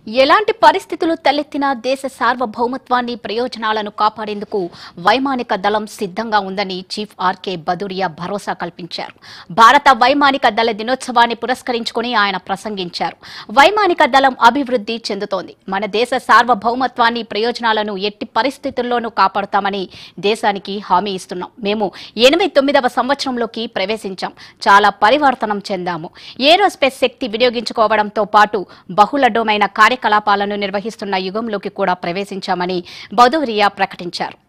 ఎలాంటి పరిస్థితులు తలెత్తినా దేశ సార్వభౌమత్వాన్ని ప్రయోజనాలను కాపాడేందుకు వైమానిక దళం సిద్ధంగా ఉందని చీఫ్ ఆర్కే బదురియా భరోసా కల్పించారు భారత వైమానిక దళ దినోత్సవాన్ని పురస్కరించుకుని ఆయన ప్రసంగించారు వైమానిక దళం అభివృద్ధి చెందుతోంది మన దేశ సార్వభౌమత్వాన్ని ప్రయోజనాలను ఎట్టి పరిస్థితుల్లోనూ కాపాడుతామని దేశానికి హామీ ఇస్తున్నాం మేము ఎనభై తొమ్మిదవ సంవత్సరంలోకి ప్రవేశించాం చాలా పరివర్తనం చెందాము ఏరోస్పేస్ శక్తి వినియోగించుకోవడంతో పాటు బహుళ డొమైన కార్యకలాపాలను నిర్వహిస్తున్న యుగంలోకి కూడా ప్రవేశించామని బౌదూరియా ప్రకటించారు